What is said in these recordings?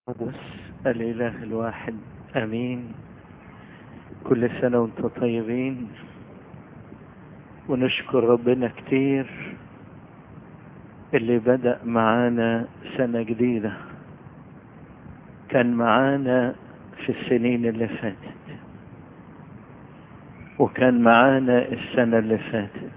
القدس الإله الواحد أمين كل سنة وانتم طيبين ونشكر ربنا كتير اللي بدأ معانا سنة جديدة كان معانا في السنين اللي فاتت وكان معانا السنة اللي فاتت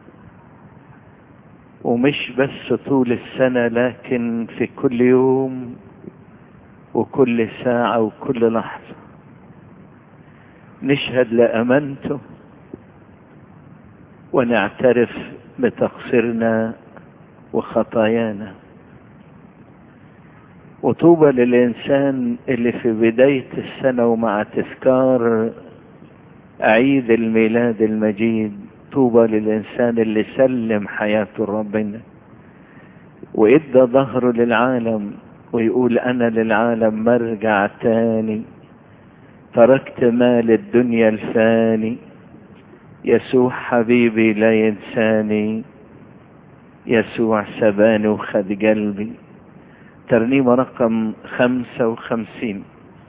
ومش بس طول السنة لكن في كل يوم وكل ساعة وكل لحظة نشهد لأمانته ونعترف بتقصيرنا وخطايانا وطوبى للإنسان اللي في بداية السنة ومع تذكار عيد الميلاد المجيد طوبى للإنسان اللي سلم حياته لربنا وإدى ظهره للعالم ويقول أنا للعالم مرجع تاني تركت مال الدنيا الفاني يسوع حبيبي لا ينساني يسوع سباني وخد قلبي ترنيمة رقم خمسة وخمسين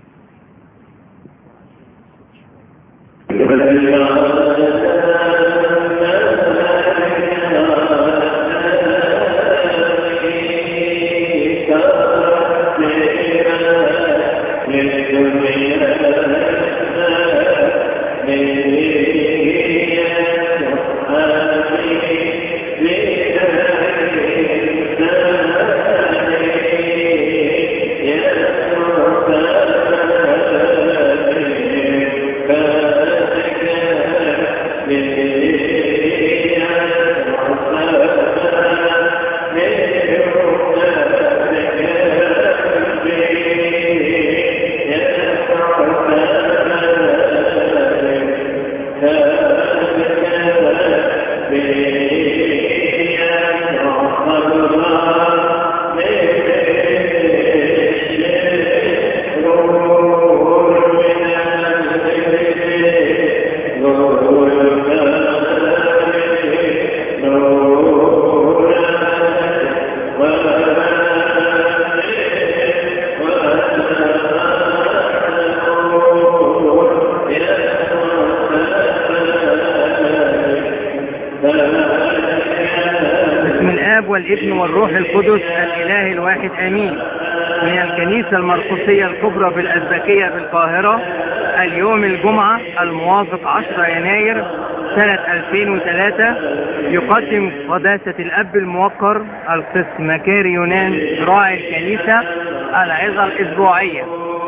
بسم الآب والابن والروح القدس الإله الواحد آمين من الكنيسة المرقسية الكبرى بالأزبكية بالقاهرة اليوم الجمعة الموافق 10 يناير سنة 2003 يقدم قداسة الأب الموقر القس مكاري يونان راعي الكنيسة العظة الأسبوعية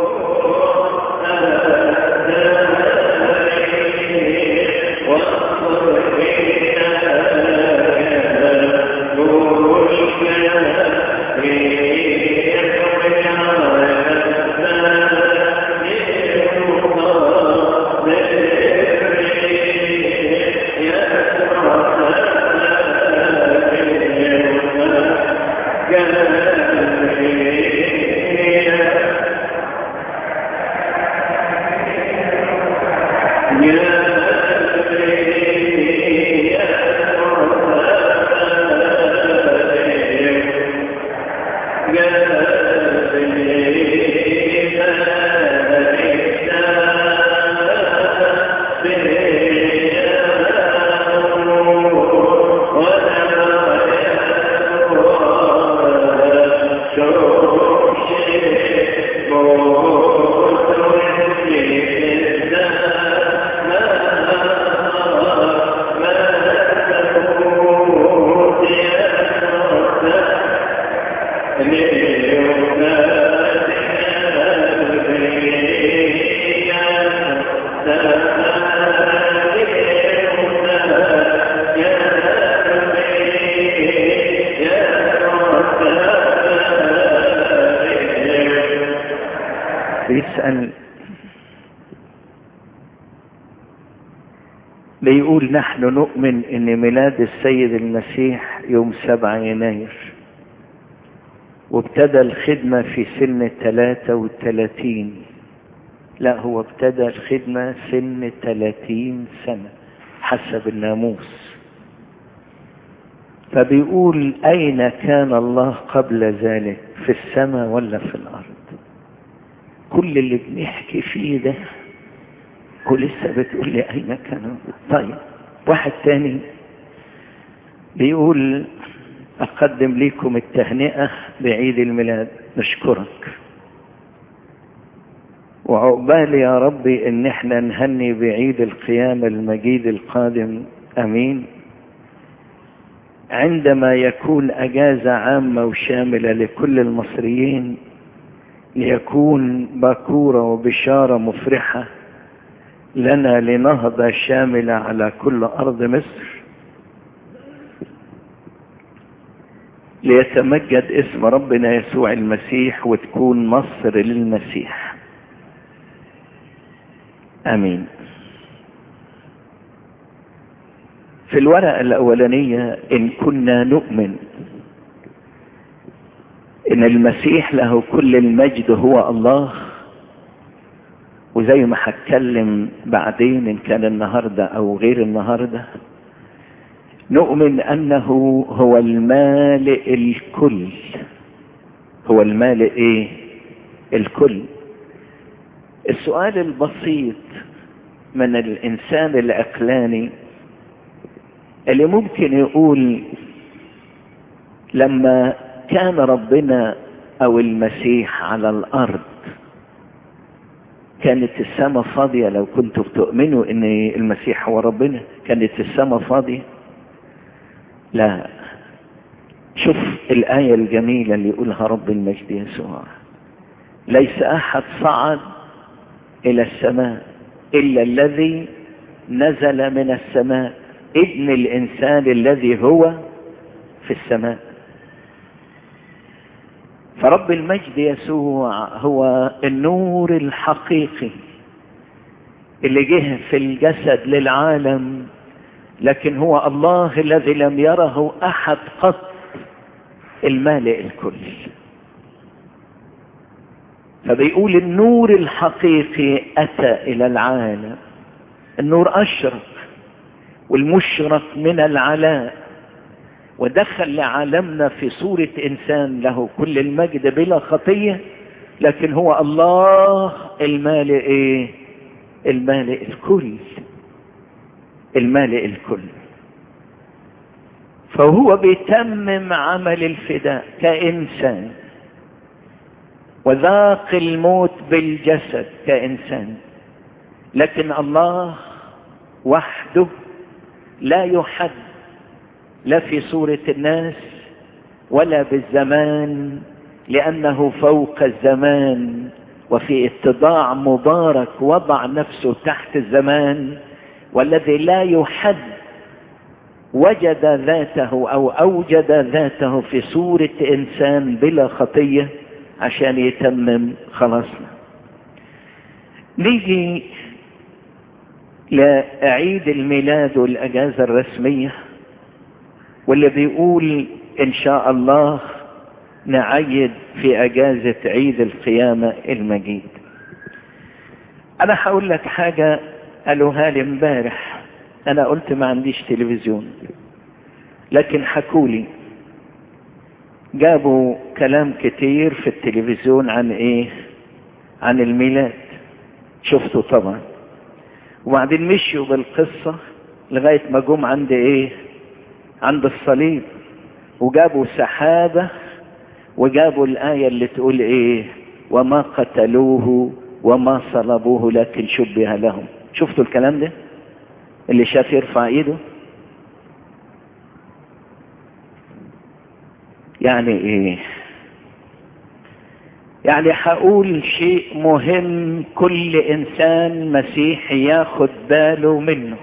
بيسأل بيقول نحن نؤمن ان ميلاد السيد المسيح يوم سبعة يناير وابتدى الخدمة في سن ثلاثة وثلاثين لا هو ابتدى الخدمة سن ثلاثين سنة حسب الناموس فبيقول أين كان الله قبل ذلك في السماء ولا في الأرض كل اللي بنحكي فيه ده ولسه بتقول لي اين كان طيب واحد تاني بيقول اقدم لكم التهنئة بعيد الميلاد نشكرك وعقبال يا ربي ان احنا نهني بعيد القيامة المجيد القادم امين عندما يكون اجازة عامة وشاملة لكل المصريين ليكون باكورة وبشارة مفرحة لنا لنهضة شاملة على كل أرض مصر ليتمجد اسم ربنا يسوع المسيح وتكون مصر للمسيح امين في الورقة الاولانية ان كنا نؤمن ان المسيح له كل المجد هو الله وزي ما هتكلم بعدين ان كان النهاردة او غير النهاردة نؤمن انه هو المالئ الكل هو المالئ ايه الكل السؤال البسيط من الانسان العقلاني اللي ممكن يقول لما كان ربنا او المسيح على الارض كانت السماء فاضية لو كنتوا بتؤمنوا ان المسيح هو ربنا كانت السماء فاضية لا شوف الآية الجميلة اللي يقولها رب المجد يسوع ليس أحد صعد إلى السماء إلا الذي نزل من السماء ابن الإنسان الذي هو في السماء فرب المجد يسوع هو النور الحقيقي اللي جه في الجسد للعالم لكن هو الله الذي لم يره احد قط المالئ الكل فبيقول النور الحقيقي اتى الى العالم النور اشرق والمشرق من العلاء ودخل لعالمنا في صورة انسان له كل المجد بلا خطية لكن هو الله المالئ ايه المالئ الكل المالئ الكل فهو بيتمم عمل الفداء كإنسان وذاق الموت بالجسد كإنسان لكن الله وحده لا يحد لا في صورة الناس ولا بالزمان لأنه فوق الزمان وفي اتضاع مبارك وضع نفسه تحت الزمان والذي لا يحد وجد ذاته او اوجد ذاته في صورة انسان بلا خطية عشان يتمم خلاصنا نيجي لعيد الميلاد والاجازة الرسمية واللي بيقول ان شاء الله نعيد في اجازة عيد القيامة المجيد انا هقول لك حاجة قالوها لي امبارح انا قلت ما عنديش تلفزيون لكن حكولي جابوا كلام كتير في التلفزيون عن ايه عن الميلاد شفته طبعا وبعدين مشيوا بالقصة لغاية ما جم عند ايه عند الصليب وجابوا سحابة وجابوا الآية اللي تقول ايه وما قتلوه وما صلبوه لكن شبه لهم شفتوا الكلام ده اللي شاف يرفع ايده يعني ايه يعني هقول شيء مهم كل انسان مسيحي ياخد باله منه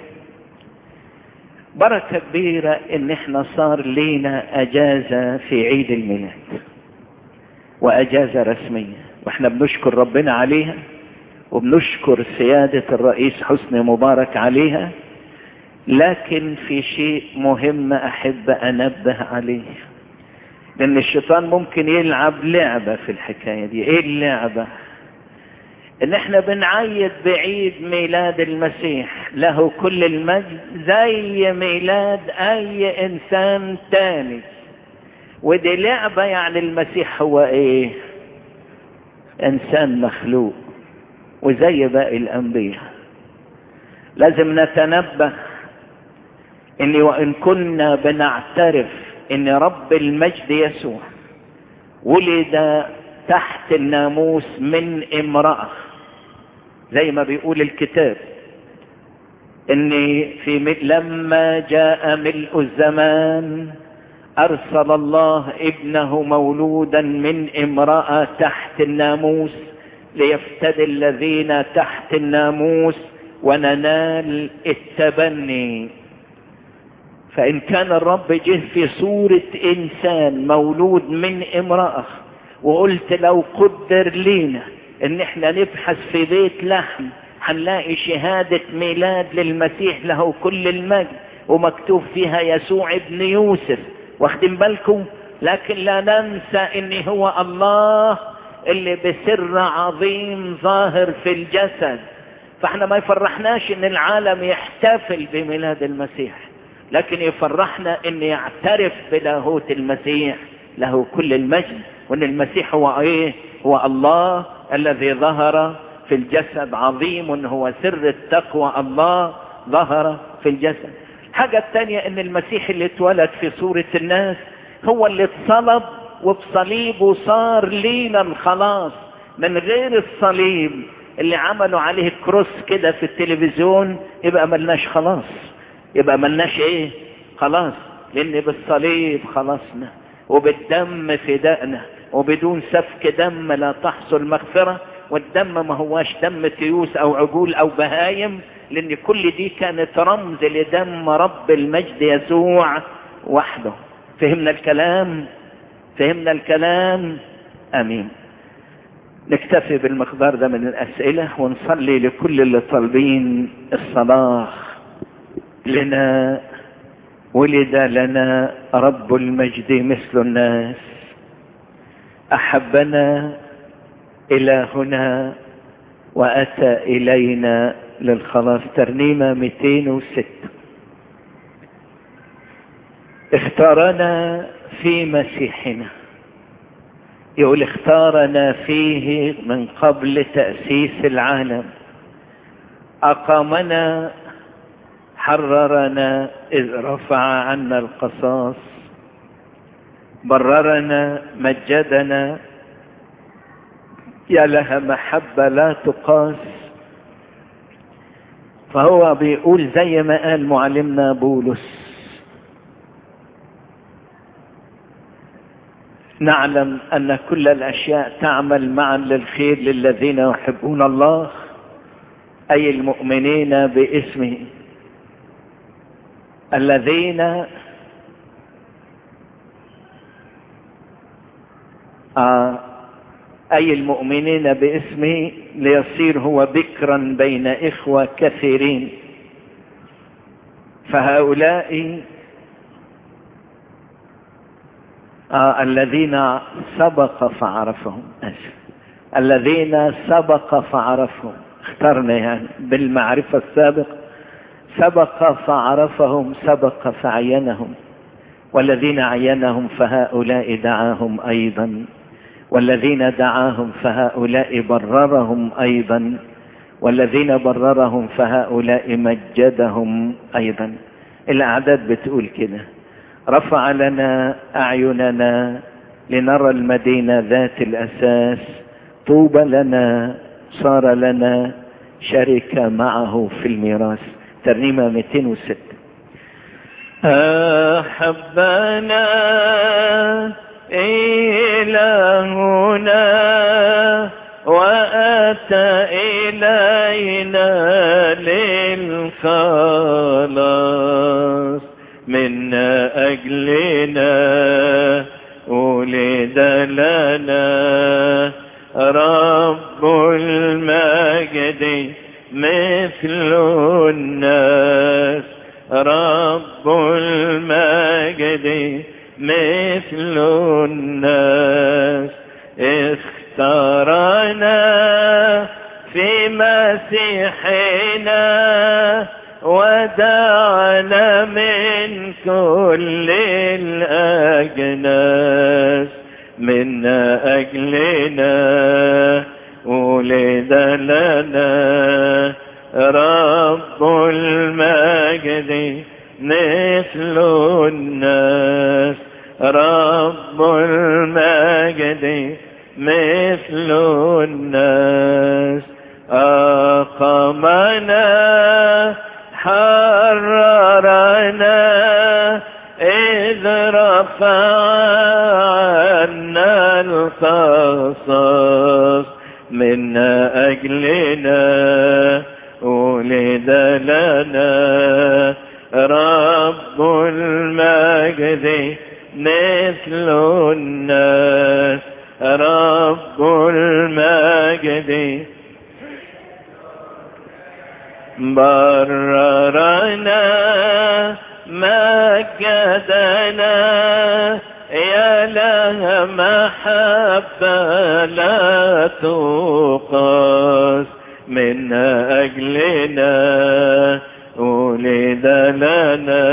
بركة كبيرة ان احنا صار لينا اجازة في عيد الميلاد واجازة رسمية واحنا بنشكر ربنا عليها وبنشكر سيادة الرئيس حسني مبارك عليها لكن في شيء مهم احب انبه عليه لان الشيطان ممكن يلعب لعبة في الحكاية دي ايه اللعبة ان احنا بنعيد بعيد ميلاد المسيح له كل المجد زي ميلاد اي انسان تاني ودي لعبة يعني المسيح هو ايه انسان مخلوق وزي باقي الأنبياء لازم نتنبه ان وان كنا بنعترف ان رب المجد يسوع ولد تحت الناموس من امرأة زي ما بيقول الكتاب ان في لما جاء ملء الزمان ارسل الله ابنه مولودا من امرأة تحت الناموس ليفتدي الذين تحت الناموس وننال التبني فإن كان الرب جه في صورة إنسان مولود من امرأة وقلت لو قدر لينا إن إحنا نبحث في بيت لحم هنلاقي شهادة ميلاد للمسيح له كل المجد ومكتوب فيها يسوع ابن يوسف واخدين بالكم لكن لا ننسى إن هو الله اللي بسر عظيم ظاهر في الجسد فاحنا ما يفرحناش ان العالم يحتفل بميلاد المسيح لكن يفرحنا ان يعترف بلاهوت المسيح له كل المجد وان المسيح هو ايه هو الله الذي ظهر في الجسد عظيم هو سر التقوى الله ظهر في الجسد الحاجة الثانية ان المسيح اللي اتولد في صورة الناس هو اللي اتصلب وبصليبه صار لينا الخلاص من غير الصليب اللي عملوا عليه كروس كده في التلفزيون يبقى ملناش خلاص يبقى ملناش ايه خلاص لان بالصليب خلصنا وبالدم فدائنا وبدون سفك دم لا تحصل مغفرة والدم ما هواش دم تيوس او عجول او بهايم لان كل دي كانت رمز لدم رب المجد يسوع وحده فهمنا الكلام فهمنا الكلام امين نكتفي بالمقدار ده من الاسئلة ونصلي لكل اللي طالبين الصلاة لنا ولد لنا رب المجد مثل الناس احبنا الى هنا واتى الينا للخلاص ترنيمة 206 اختارنا في مسيحنا يقول اختارنا فيه من قبل تأسيس العالم أقامنا حررنا إذ رفع عنا القصاص بررنا مجدنا يا لها محبة لا تقاس فهو بيقول زي ما قال معلمنا بولس نعلم أن كل الأشياء تعمل معا للخير للذين يحبون الله أي المؤمنين باسمه الذين آه أي المؤمنين باسمه ليصير هو بكرا بين إخوة كثيرين فهؤلاء آه الذين سبق فعرفهم أسف الذين سبق فعرفهم اخترنا يعني بالمعرفة السابق سبق فعرفهم سبق فعينهم والذين عينهم فهؤلاء دعاهم أيضا والذين دعاهم فهؤلاء بررهم أيضا والذين بررهم فهؤلاء مجدهم أيضا الأعداد بتقول كده رفع لنا أعيننا لنرى المدينة ذات الأساس طوبى لنا صار لنا شركة معه في الميراث ترنيمة 206 أحبنا إلهنا وأتى إلينا للخلاص من أجلنا ولد لنا رب المجد مثل الناس رب المجد مثل الناس اختارنا في مسيحنا ودعنا من كل الأجناس من أجلنا ولد لنا رب المجد مثل الناس رب المجد مثل الناس أقامنا حررنا إذ رفع عنا القصص من أجلنا ولد لنا رب المجد مثل الناس رب المجد بررنا مجدنا يا لها محبة لا تقاس من أجلنا ولد لنا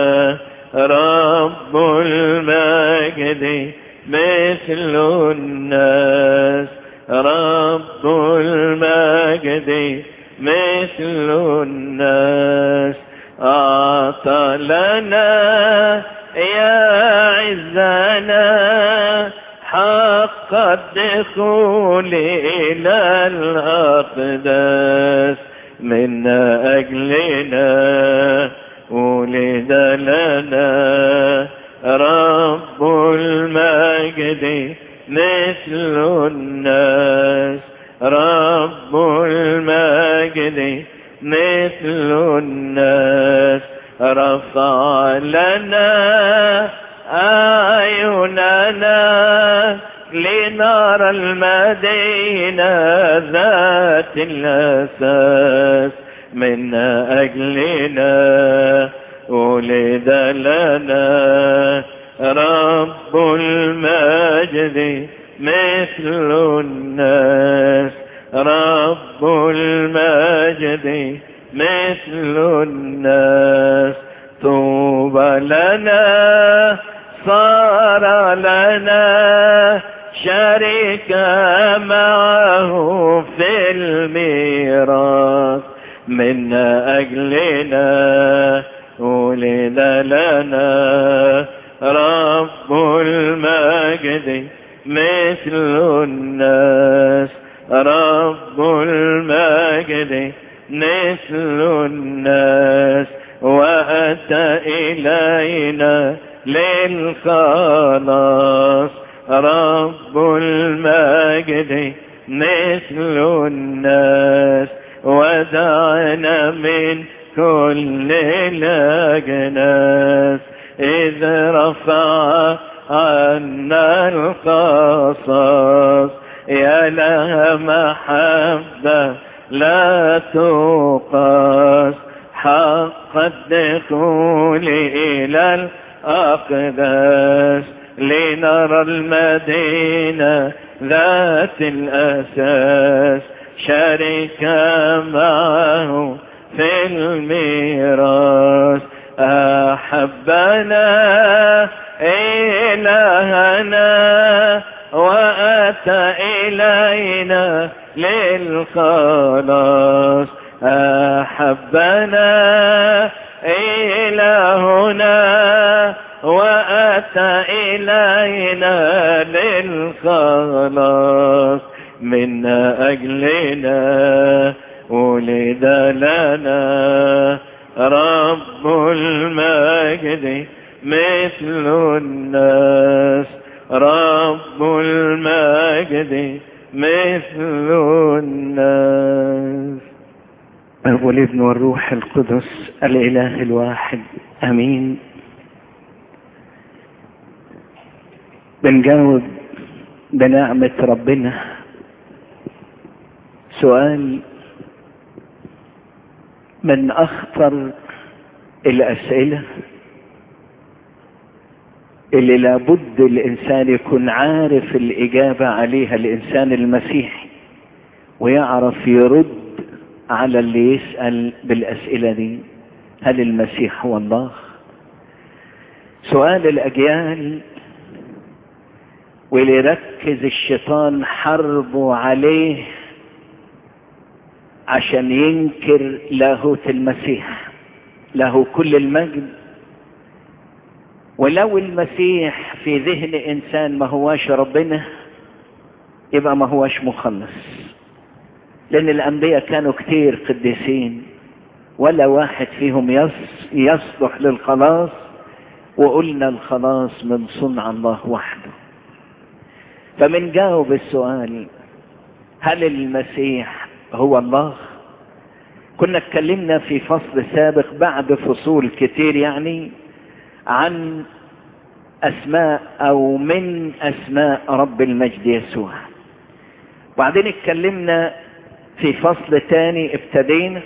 رب المجد مثل الناس رب المجد مثل الناس أعطى لنا يا عزنا حق الدخول إلى الأقداس من أجلنا ولد لنا رب المجد مثل الناس رب المجد مثل الناس رفع لنا أعيننا لنرى المدينة ذات الأساس من أجلنا ولد لنا رب المجد مثل الناس رب المجد مثل الناس طوبى لنا صار لنا شركة معه في الميراث من أجلنا ولد لنا رب المجد مثل الناس رب المجد مثل الناس وأتى إلينا للخلاص رب المجد مثل الناس ودعنا من كل الأجناس إذ رفع عنا القصص يا لها محبة لا تقاس حق الدخول إلى الأقداس لنرى المدينة ذات الأساس شركة معه في الميراث أحبنا إلهنا وأتى إلينا للخلاص أحبنا إلهنا وأتى إلينا للخلاص من أجلنا ولد لنا رب المجد مثل الناس رب المجد مثل الناس والابن والروح القدس الإله الواحد أمين بنجاوب بنعمة ربنا سؤال من أخطر الأسئلة اللي لابد الإنسان يكون عارف الإجابة عليها الإنسان المسيحي ويعرف يرد على اللي يسأل بالأسئلة دي هل المسيح هو الله سؤال الأجيال واللي يركز الشيطان حربه عليه عشان ينكر لاهوت المسيح له كل المجد ولو المسيح في ذهن انسان ما هواش ربنا يبقى ما هواش مخلص لان الانبياء كانوا كتير قديسين ولا واحد فيهم يصلح للخلاص وقلنا الخلاص من صنع الله وحده فمن جاوب السؤال هل المسيح هو الله كنا اتكلمنا في فصل سابق بعد فصول كتير يعني عن اسماء او من اسماء رب المجد يسوع وبعدين اتكلمنا في فصل تاني ابتدينا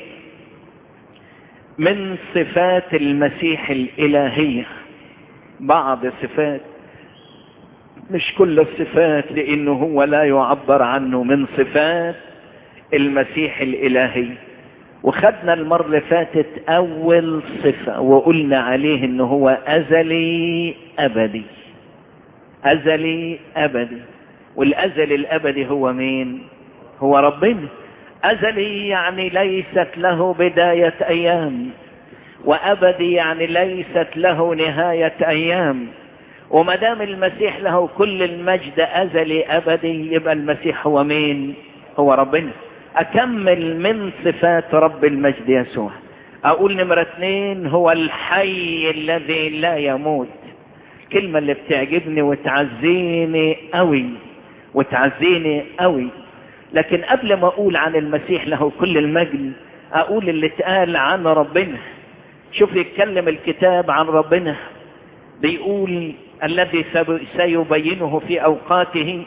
من صفات المسيح الالهيه بعض صفات مش كل الصفات لانه هو لا يعبر عنه من صفات المسيح الالهي وخدنا المرة اللي فاتت اول صفة وقلنا عليه انه هو ازلي ابدي ازلي ابدي والازلي الابدي هو مين هو ربنا ازلي يعني ليست له بداية ايام وابدي يعني ليست له نهاية ايام وما دام المسيح له كل المجد ازلي ابدي يبقى المسيح هو مين هو ربنا اكمل من صفات رب المجد يسوع اقول نمرة اثنين هو الحي الذي لا يموت الكلمة اللي بتعجبني وتعزيني قوي وتعزيني قوي لكن قبل ما اقول عن المسيح له كل المجد اقول اللي اتقال عن ربنا شوف يتكلم الكتاب عن ربنا بيقول الذي سيبينه في اوقاته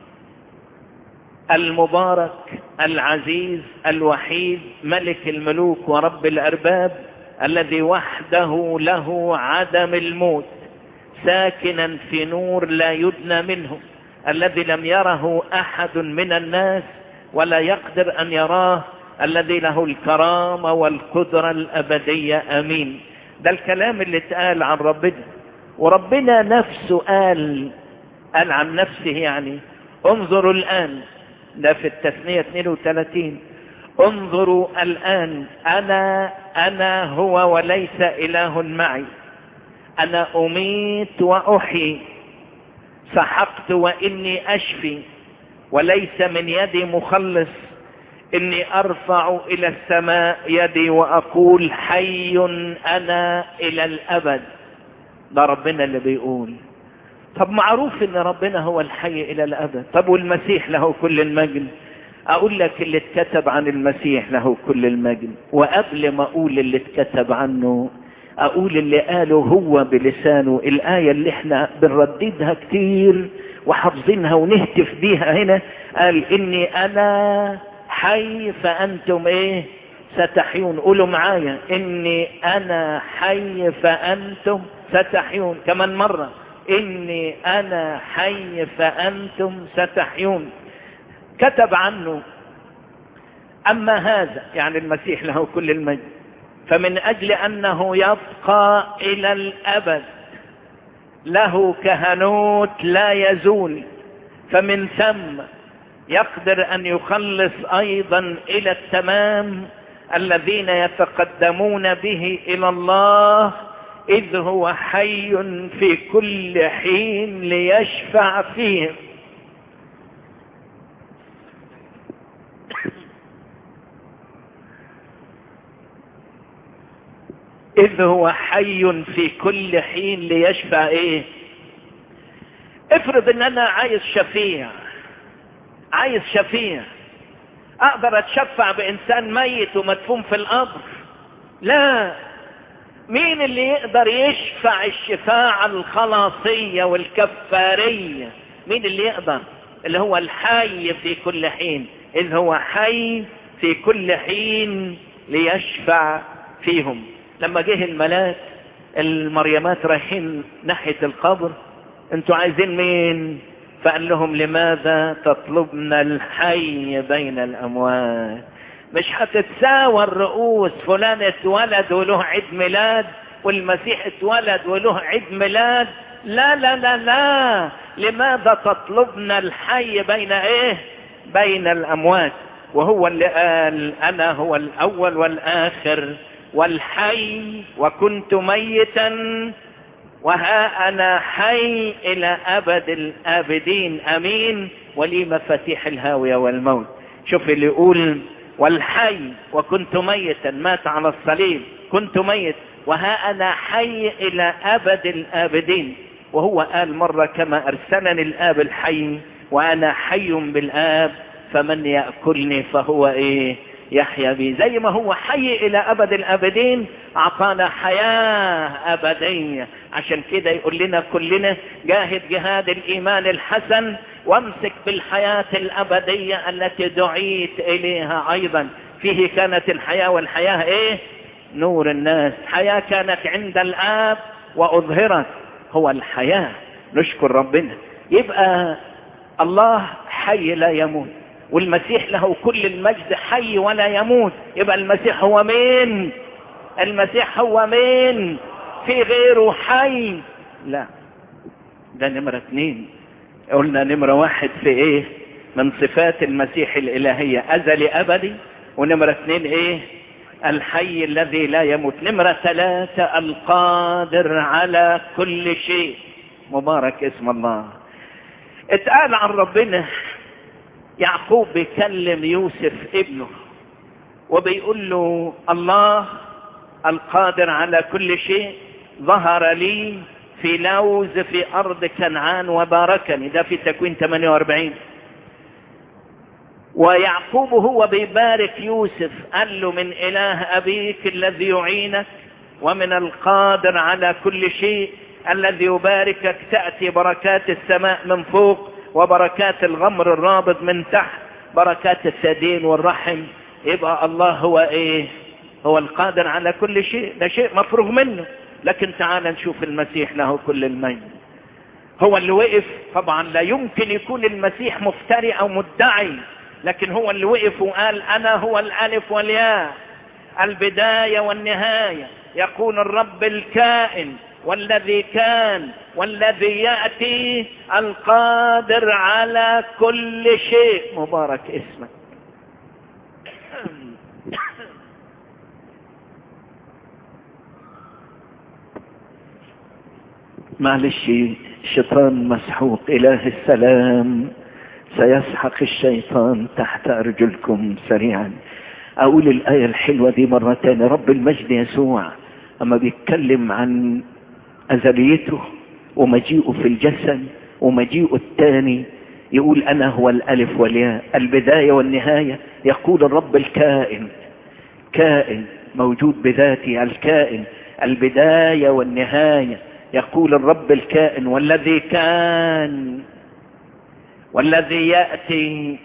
المبارك العزيز الوحيد ملك الملوك ورب الارباب الذي وحده له عدم الموت ساكنا في نور لا يدنى منه الذي لم يره احد من الناس ولا يقدر ان يراه الذي له الكرامه والقدره الابديه امين ده الكلام اللي اتقال عن ربنا وربنا نفسه قال قال عن نفسه يعني انظروا الان ده في التثنية 32 انظروا الآن أنا أنا هو وليس إله معي أنا أميت وأحيي سحقت وإني أشفي وليس من يدي مخلص إني أرفع إلى السماء يدي وأقول حي أنا إلى الأبد ده ربنا اللي بيقول طب معروف ان ربنا هو الحي الى الابد طب والمسيح له كل المجد اقول لك اللي اتكتب عن المسيح له كل المجد وقبل ما اقول اللي اتكتب عنه اقول اللي قاله هو بلسانه الايه اللي احنا بنرددها كتير وحافظينها ونهتف بيها هنا قال اني انا حي فانتم ايه ستحيون قولوا معايا اني انا حي فانتم ستحيون كمان مره اني انا حي فانتم ستحيون كتب عنه اما هذا يعني المسيح له كل المجد فمن اجل انه يبقى الى الابد له كهنوت لا يزول فمن ثم يقدر ان يخلص ايضا الى التمام الذين يتقدمون به الى الله إذ هو حي في كل حين ليشفع فيهم إذ هو حي في كل حين ليشفع إيه افرض ان انا عايز شفيع عايز شفيع اقدر اتشفع بانسان ميت ومدفون في القبر لا مين اللي يقدر يشفع الشفاعة الخلاصية والكفارية مين اللي يقدر اللي هو الحي في كل حين إذ هو حي في كل حين ليشفع فيهم لما جه الملاك المريمات رايحين ناحية القبر انتوا عايزين مين فقال لهم لماذا تطلبنا الحي بين الأموات مش هتتساوى الرؤوس فلان اتولد وله عيد ميلاد والمسيح اتولد وله عيد ميلاد لا لا لا لا لماذا تطلبنا الحي بين ايه بين الاموات وهو اللي قال انا هو الاول والاخر والحي وكنت ميتا وها انا حي الى ابد الابدين امين ولي مفاتيح الهاوية والموت شوف اللي يقول والحي وكنت ميتا مات على الصليب كنت ميت وها انا حي الى ابد الابدين وهو قال مرة كما ارسلني الاب الحي وانا حي بالاب فمن يأكلني فهو ايه يحيا بي زي ما هو حي الى ابد الابدين اعطانا حياة ابدية عشان كده يقول لنا كلنا جاهد جهاد الايمان الحسن وامسك بالحياة الابدية التي دعيت اليها ايضا فيه كانت الحياة والحياة ايه نور الناس حياة كانت عند الاب واظهرت هو الحياة نشكر ربنا يبقى الله حي لا يموت والمسيح له كل المجد حي ولا يموت يبقى المسيح هو مين المسيح هو مين في غيره حي لا ده نمرة اتنين قلنا نمرة واحد في ايه من صفات المسيح الالهية ازلي ابدي ونمرة اتنين ايه الحي الذي لا يموت نمرة ثلاثة القادر على كل شيء مبارك اسم الله اتقال عن ربنا يعقوب بيكلم يوسف ابنه وبيقول له الله القادر على كل شيء ظهر لي في لوز في ارض كنعان وباركني ده في تكوين 48 ويعقوب هو بيبارك يوسف قال له من اله ابيك الذي يعينك ومن القادر على كل شيء الذي يباركك تأتي بركات السماء من فوق وبركات الغمر الرابط من تحت بركات الثدين والرحم يبقى الله هو ايه هو القادر على كل شيء ده شيء مفروغ منه لكن تعال نشوف المسيح له كل المجد هو اللي وقف طبعا لا يمكن يكون المسيح مفتري او مدعي لكن هو اللي وقف وقال انا هو الالف والياء البداية والنهاية يقول الرب الكائن والذي كان والذي يأتي القادر على كل شيء مبارك اسمك معلش شيطان مسحوق اله السلام سيسحق الشيطان تحت ارجلكم سريعا اقول الايه الحلوه دي مره تانية رب المجد يسوع اما بيتكلم عن ازليته ومجيئه في الجسد ومجيئه الثاني يقول انا هو الالف والياء البدايه والنهايه يقول الرب الكائن كائن موجود بذاته الكائن البدايه والنهايه يقول الرب الكائن والذي كان والذي ياتي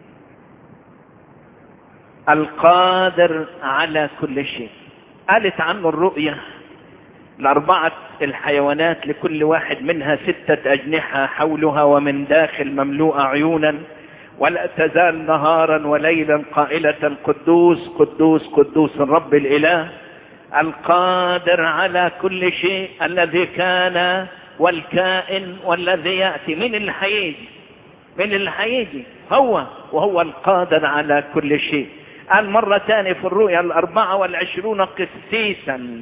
القادر على كل شيء قالت عنه الرؤيه الأربعة الحيوانات لكل واحد منها ستة أجنحة حولها ومن داخل مملوءة عيونا ولا تزال نهارا وليلا قائلة قدوس قدوس قدوس الرب الإله القادر على كل شيء الذي كان والكائن والذي يأتي من اللي هيجي من اللي هيجي هو وهو القادر على كل شيء قال مرة ثانية في الرؤيا الأربعة والعشرون قسيسا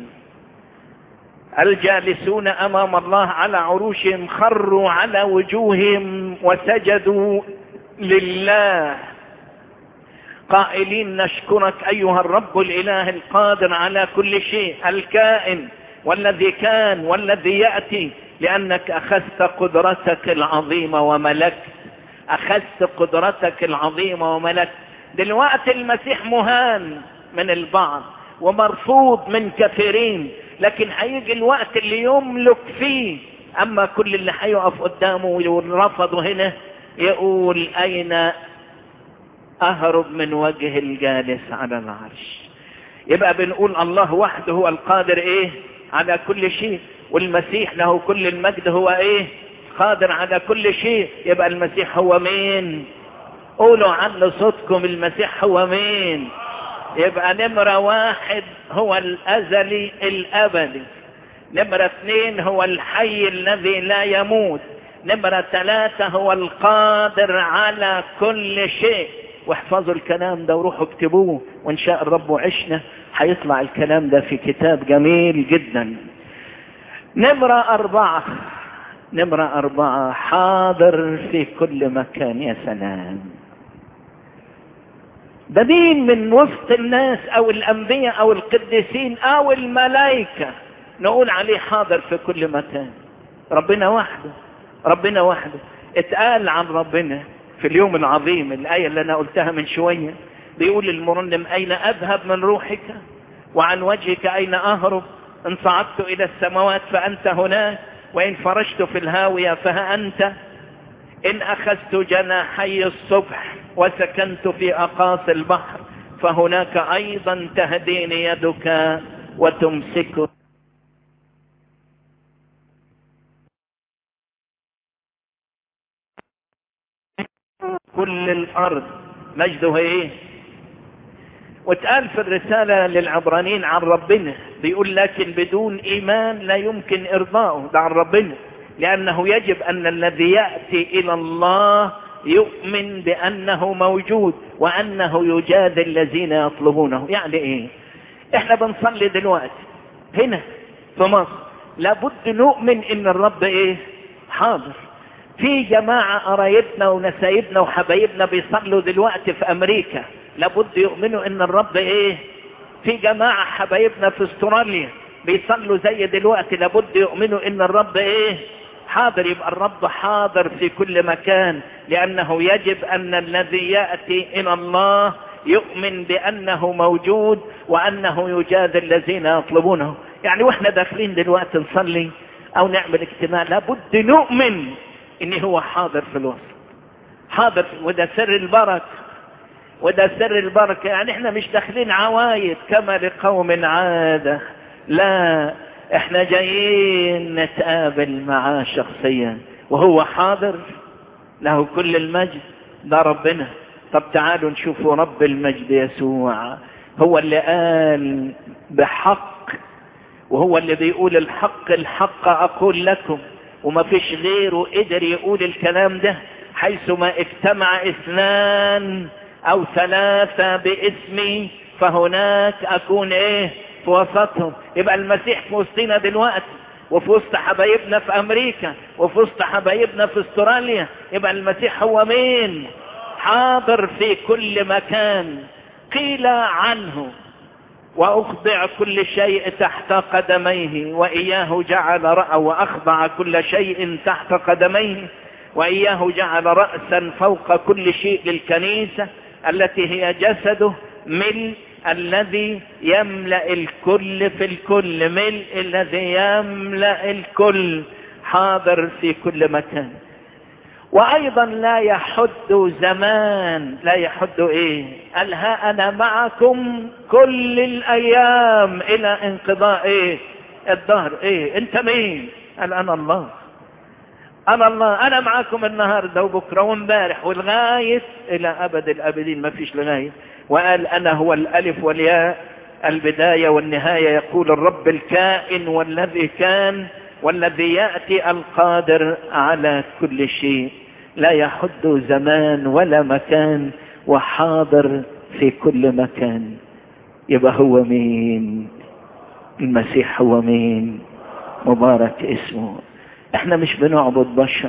الجالسون امام الله على عروشهم خروا على وجوههم وسجدوا لله قائلين نشكرك ايها الرب الاله القادر على كل شيء الكائن والذي كان والذي ياتي لانك اخذت قدرتك العظيمه وملكت اخذت قدرتك العظيمه وملكت دلوقتي المسيح مهان من البعض ومرفوض من كثيرين لكن هيجي الوقت اللي يملك فيه اما كل اللي هيقف قدامه ورفضه هنا يقول اين اهرب من وجه الجالس على العرش يبقى بنقول الله وحده هو القادر ايه على كل شيء والمسيح له كل المجد هو ايه قادر على كل شيء يبقى المسيح هو مين قولوا عن صوتكم المسيح هو مين يبقى نمرة واحد هو الأزلي الأبدي نمرة اثنين هو الحي الذي لا يموت نمرة ثلاثة هو القادر على كل شيء واحفظوا الكلام ده وروحوا اكتبوه وان شاء الرب وعشنا هيطلع الكلام ده في كتاب جميل جدا نمرة أربعة نمرة أربعة حاضر في كل مكان يا سلام ده مين من وسط الناس أو الأنبياء أو القديسين أو الملائكة نقول عليه حاضر في كل مكان ربنا وحده ربنا وحده اتقال عن ربنا في اليوم العظيم الآية اللي أنا قلتها من شوية بيقول المرنم أين أذهب من روحك وعن وجهك أين أهرب إن صعدت إلى السماوات فأنت هناك وإن فرشت في الهاوية فها أنت إن أخذت جناحي الصبح وسكنت في أقاصي البحر فهناك أيضا تهديني يدك وتمسك كل الأرض مجده إيه واتقال في الرسالة للعبرانيين عن ربنا بيقول لكن بدون إيمان لا يمكن إرضاؤه ده عن ربنا لأنه يجب أن الذي يأتي إلى الله يؤمن بأنه موجود وأنه يجادل الذين يطلبونه يعني إيه إحنا بنصلي دلوقتي هنا في مصر لابد نؤمن إن الرب إيه حاضر في جماعة قرايبنا ونسايبنا وحبايبنا بيصلوا دلوقتي في أمريكا لابد يؤمنوا ان الرب ايه في جماعة حبايبنا في استراليا بيصلوا زي دلوقتي لابد يؤمنوا ان الرب ايه حاضر يبقى الرب حاضر في كل مكان لانه يجب ان الذي يأتي الى الله يؤمن بانه موجود وانه يجادل الذين يطلبونه يعني واحنا داخلين دلوقتي نصلي او نعمل اجتماع لابد نؤمن ان هو حاضر في الوسط حاضر وده سر البركه وده سر البركة يعني احنا مش داخلين عوايد كما لقوم عادة لا احنا جايين نتقابل معاه شخصيا وهو حاضر له كل المجد ده ربنا طب تعالوا نشوفوا رب المجد يسوع هو اللي قال بحق وهو اللي بيقول الحق الحق اقول لكم وما فيش غيره قدر يقول الكلام ده حيثما اجتمع اثنان او ثلاثة باسمي فهناك اكون ايه في وسطهم يبقى المسيح في وسطنا دلوقتي وفي وسط حبايبنا في امريكا وفي وسط حبايبنا في استراليا يبقى المسيح هو مين حاضر في كل مكان قيل عنه واخضع كل شيء تحت قدميه واياه جعل رأى واخضع كل شيء تحت قدميه واياه جعل رأسا فوق كل شيء للكنيسة التي هي جسده ملء الذي يملأ الكل في الكل ملء الذي يملأ الكل حاضر في كل مكان وايضا لا يحد زمان لا يحد ايه قال ها انا معكم كل الايام الى انقضاء ايه الظهر ايه انت مين قال انا الله انا الله انا معاكم النهارده وبكره وامبارح ولغايه الى ابد الابدين ما فيش لغايه وقال انا هو الالف والياء البدايه والنهايه يقول الرب الكائن والذي كان والذي ياتي القادر على كل شيء لا يحد زمان ولا مكان وحاضر في كل مكان يبقى هو مين المسيح هو مين مبارك اسمه احنا مش بنعبد بشر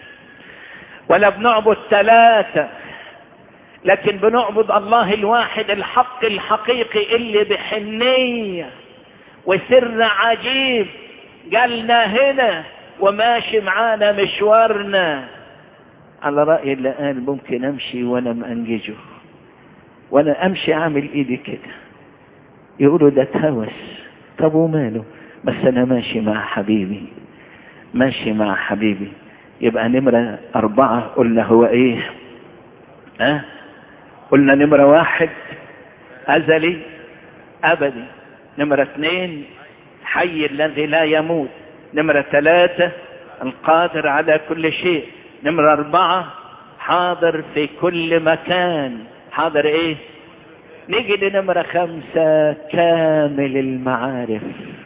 ولا بنعبد ثلاثة لكن بنعبد الله الواحد الحق الحقيقي اللي بحنية وسر عجيب جالنا هنا وماشي معانا مشوارنا على رأي اللي قال ممكن امشي وانا مأنججه وانا امشي اعمل ايدي كده يقولوا ده تهوس طب وماله بس انا ماشي مع حبيبي ماشي مع حبيبي يبقى نمرة أربعة قلنا هو إيه أه؟ قلنا نمرة واحد أزلي أبدي نمرة اثنين حي الذي لا يموت نمرة ثلاثة القادر على كل شيء نمرة أربعة حاضر في كل مكان حاضر إيه نيجي لنمرة خمسة كامل المعارف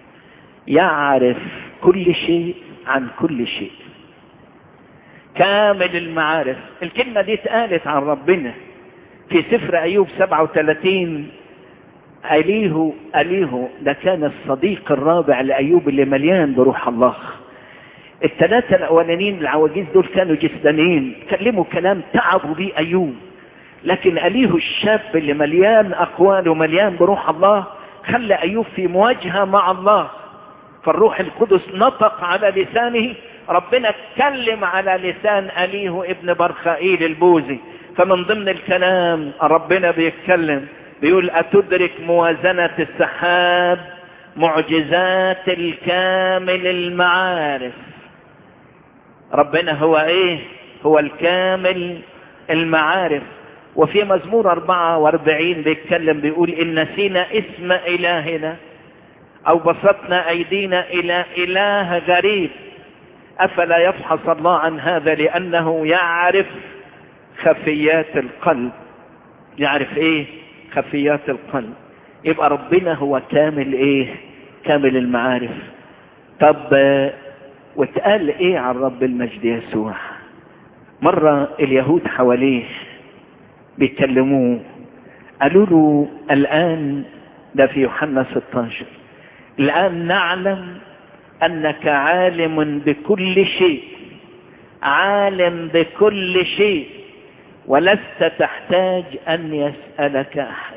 يعرف كل شيء عن كل شيء كامل المعارف الكلمة دي اتقالت عن ربنا في سفر أيوب 37 أليه أليه ده كان الصديق الرابع لأيوب اللي مليان بروح الله الثلاثة الأولانيين العواجيز دول كانوا جسدانيين كلموا كلام تعبوا بيه أيوب لكن أليه الشاب اللي مليان أقوال ومليان بروح الله خلى أيوب في مواجهة مع الله فالروح القدس نطق على لسانه ربنا اتكلم على لسان أليه ابن برخائيل البوزي فمن ضمن الكلام ربنا بيتكلم بيقول أتدرك موازنة السحاب معجزات الكامل المعارف ربنا هو ايه هو الكامل المعارف وفي مزمور 44 بيتكلم بيقول إن نسينا اسم إلهنا أو بسطنا أيدينا إلى إله غريب أفلا يفحص الله عن هذا لأنه يعرف خفيات القلب يعرف إيه خفيات القلب يبقى ربنا هو كامل إيه كامل المعارف طب واتقال إيه عن رب المجد يسوع مرة اليهود حواليه بيكلموه قالوا له الآن ده في يوحنا 16 الآن نعلم أنك عالم بكل شيء عالم بكل شيء ولست تحتاج أن يسألك أحد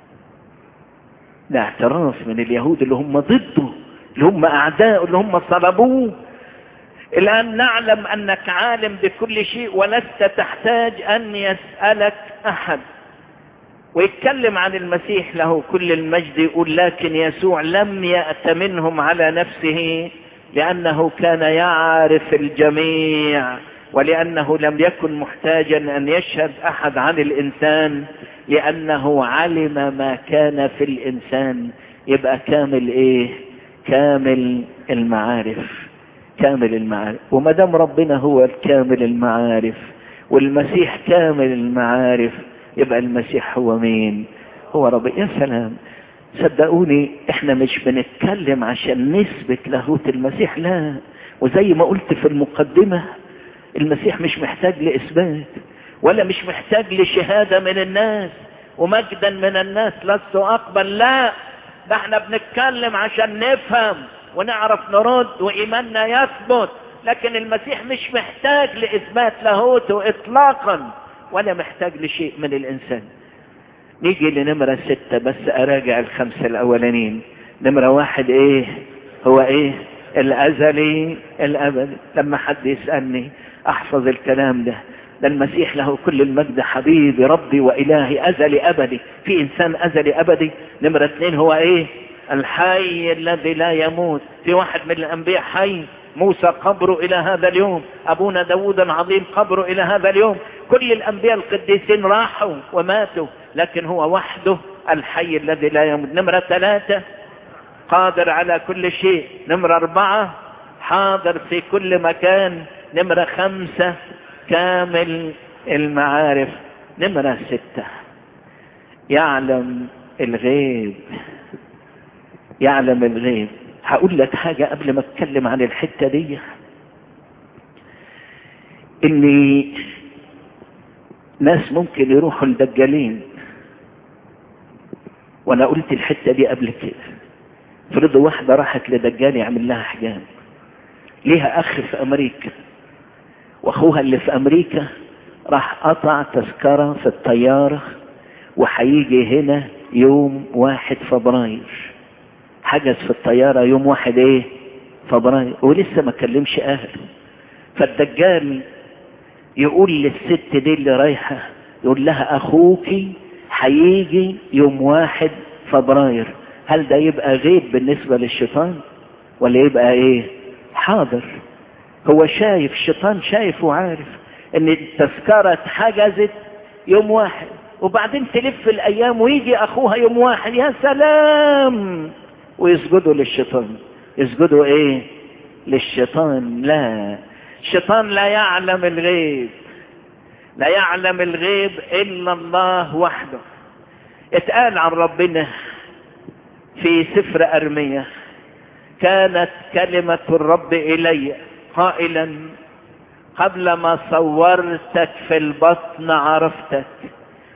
ده اعتراف من اليهود اللي هم ضده اللي هم أعداء اللي هم صلبوه الآن نعلم أنك عالم بكل شيء ولست تحتاج أن يسألك أحد ويتكلم عن المسيح له كل المجد يقول لكن يسوع لم يأت منهم على نفسه لأنه كان يعرف الجميع ولأنه لم يكن محتاجا أن يشهد أحد عن الإنسان لأنه علم ما كان في الإنسان يبقى كامل إيه كامل المعارف كامل المعارف وما دام ربنا هو الكامل المعارف والمسيح كامل المعارف يبقى المسيح هو مين هو رب يا سلام صدقوني احنا مش بنتكلم عشان نثبت لاهوت المسيح لا وزي ما قلت في المقدمة المسيح مش محتاج لإثبات ولا مش محتاج لشهادة من الناس ومجدا من الناس لست أقبل لا ده احنا بنتكلم عشان نفهم ونعرف نرد وإيماننا يثبت لكن المسيح مش محتاج لإثبات لاهوته إطلاقا ولا محتاج لشيء من الإنسان نيجي لنمرة ستة بس أراجع الخمسة الأولانين نمرة واحد إيه هو إيه الأزلي الأبدي لما حد يسألني أحفظ الكلام ده ده المسيح له كل المجد حبيبي ربي وإلهي أزلي أبدي في إنسان أزلي أبدي نمرة اثنين هو إيه الحي الذي لا يموت في واحد من الأنبياء حي موسى قبره إلى هذا اليوم أبونا داود العظيم قبره إلى هذا اليوم كل الأنبياء القديسين راحوا وماتوا لكن هو وحده الحي الذي لا يموت نمرة ثلاثة قادر على كل شيء نمرة أربعة حاضر في كل مكان نمرة خمسة كامل المعارف نمرة ستة يعلم الغيب يعلم الغيب هقول لك حاجة قبل ما اتكلم عن الحتة دي ان ناس ممكن يروحوا الدجالين وانا قلت الحتة دي قبل كده فرضوا واحدة راحت لدجال يعمل لها حجاب ليها اخ في امريكا واخوها اللي في امريكا راح قطع تذكرة في الطيارة وهيجي هنا يوم واحد فبراير حجز في الطيارة يوم واحد ايه فبراير ولسه ما كلمش اهله فالدجال يقول للست دي اللي رايحة يقول لها اخوكي هيجي يوم واحد فبراير هل ده يبقى غيب بالنسبة للشيطان ولا يبقى ايه حاضر هو شايف الشيطان شايف وعارف ان التذكرة اتحجزت يوم واحد وبعدين تلف الايام ويجي اخوها يوم واحد يا سلام ويسجدوا للشيطان يسجدوا ايه للشيطان لا الشيطان لا يعلم الغيب لا يعلم الغيب الا الله وحده اتقال عن ربنا في سفر ارمية كانت كلمة الرب الي قائلا قبل ما صورتك في البطن عرفتك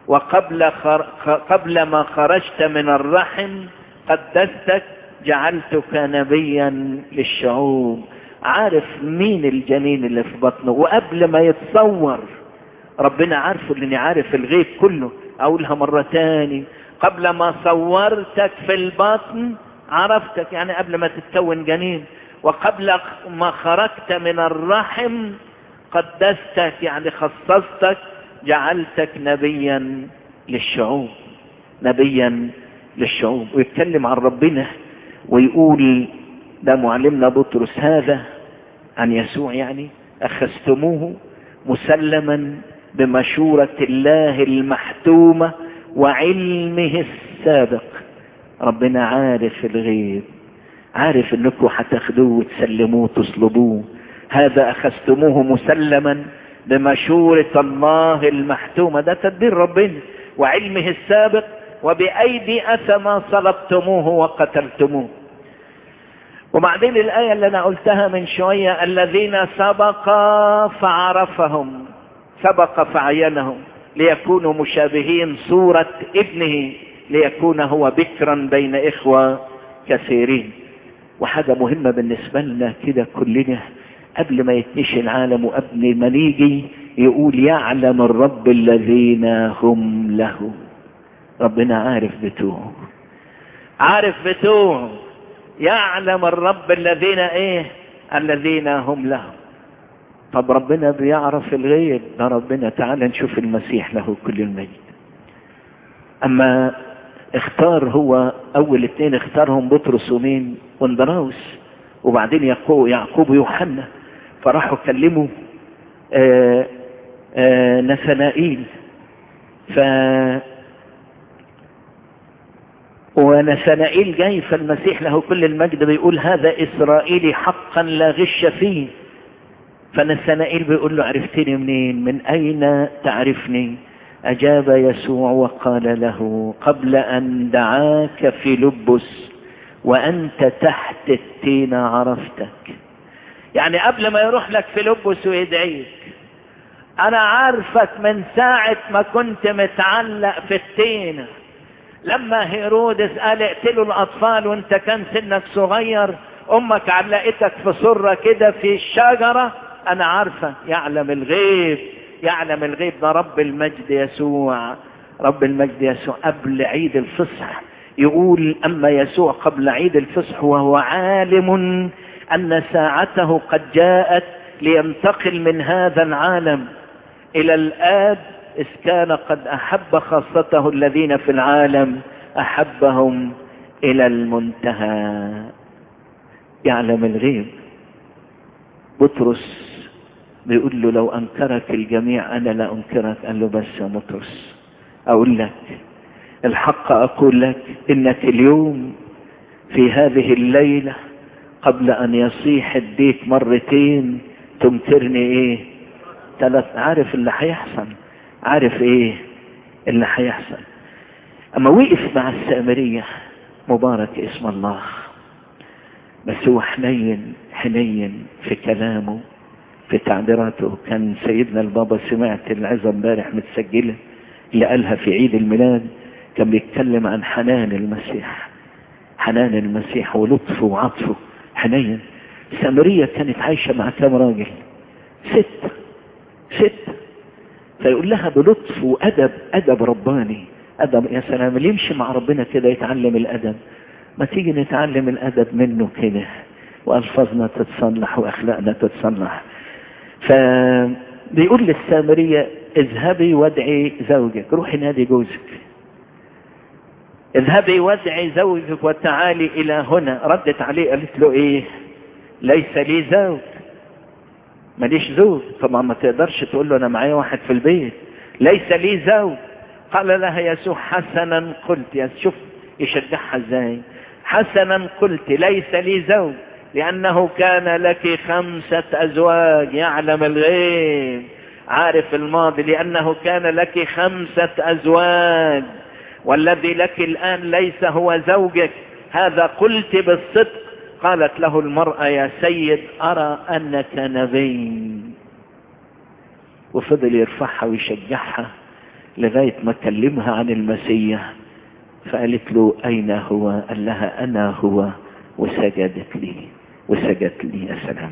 وقبل خر... قبل ما خرجت من الرحم قدستك جعلتك نبيا للشعوب عارف مين الجنين اللي في بطنه وقبل ما يتصور ربنا عارفه لاني عارف الغيب كله اقولها مرة تاني قبل ما صورتك في البطن عرفتك يعني قبل ما تتكون جنين وقبل ما خرجت من الرحم قدستك يعني خصصتك جعلتك نبيا للشعوب نبيا للشعوب ويتكلم عن ربنا ويقول ده معلمنا بطرس هذا عن يسوع يعني أخذتموه مسلما بمشورة الله المحتومة وعلمه السابق ربنا عارف الغيب عارف انكم هتاخدوه وتسلموه وتصلبوه هذا اخذتموه مسلما بمشورة الله المحتومة ده تدبير ربنا وعلمه السابق وبأيدي أثما صلبتموه وقتلتموه وبعدين الآية اللي أنا قلتها من شوية الذين سبق فعرفهم سبق فعينهم ليكونوا مشابهين صورة ابنه ليكون هو بكرا بين إخوة كثيرين وحاجة مهمة بالنسبة لنا كده كلنا قبل ما يتنشي العالم وقبل ما نيجي يقول يعلم الرب الذين هم له ربنا عارف بتوعه عارف بتوعه يعلم الرب الذين ايه الذين هم له طب ربنا بيعرف الغيب ده ربنا تعالى نشوف المسيح له كل المجد اما اختار هو اول اتنين اختارهم بطرس ومين واندراوس وبعدين يعقوب يعقوب ويوحنا فراحوا كلموا آآ آآ نثنائيل ف ونثنائيل جاي فالمسيح له كل المجد بيقول هذا اسرائيلي حقا لا غش فيه فنثنائيل بيقول له عرفتني منين من اين تعرفني اجاب يسوع وقال له قبل ان دعاك في لبس وانت تحت التين عرفتك يعني قبل ما يروح لك في لبس ويدعيك انا عارفك من ساعة ما كنت متعلق في التينة لما هيرودس قال اقتلوا الاطفال وانت كان سنك صغير امك علقتك في سرة كده في الشجرة انا عارفة يعلم الغيب يعلم الغيب ده رب المجد يسوع رب المجد يسوع قبل عيد الفصح يقول اما يسوع قبل عيد الفصح وهو عالم ان ساعته قد جاءت لينتقل من هذا العالم الى الاب اذ كان قد احب خاصته الذين في العالم احبهم الى المنتهى يعلم الغيب بطرس بيقول له لو انكرك الجميع انا لا انكرك قال له بس يا بطرس اقول لك الحق اقول لك انك اليوم في هذه الليله قبل ان يصيح الديك مرتين تمترني ايه ثلاث عارف اللي هيحصل عارف ايه اللي هيحصل اما وقف مع السامرية مبارك اسم الله بس هو حنين حنين في كلامه في تعبيراته كان سيدنا البابا سمعت العظة امبارح متسجلة اللي قالها في عيد الميلاد كان بيتكلم عن حنان المسيح حنان المسيح ولطفه وعطفه حنين سامرية كانت عايشة مع كام راجل ست ست فيقول لها بلطف وأدب أدب رباني أدب يا سلام اللي يمشي مع ربنا كده يتعلم الأدب ما تيجي نتعلم الأدب منه كده وألفاظنا تتصلح وأخلاقنا تتصلح فبيقول للسامرية اذهبي وادعي زوجك روحي نادي جوزك اذهبي وادعي زوجك وتعالي الى هنا ردت عليه قالت له ايه ليس لي زوج ماليش زوج طبعا ما تقدرش تقول له انا معايا واحد في البيت ليس لي زوج قال لها يسوع حسنا قلت يا شوف يشجعها ازاي حسنا قلت ليس لي زوج لانه كان لك خمسة ازواج يعلم الغيب عارف الماضي لانه كان لك خمسة ازواج والذي لك الآن ليس هو زوجك هذا قلت بالصدق قالت له المرأة يا سيد أرى أنك نبي وفضل يرفعها ويشجعها لغاية ما كلمها عن المسيح فقالت له أين هو قال لها أنا هو وسجدت لي وسجدت لي يا سلام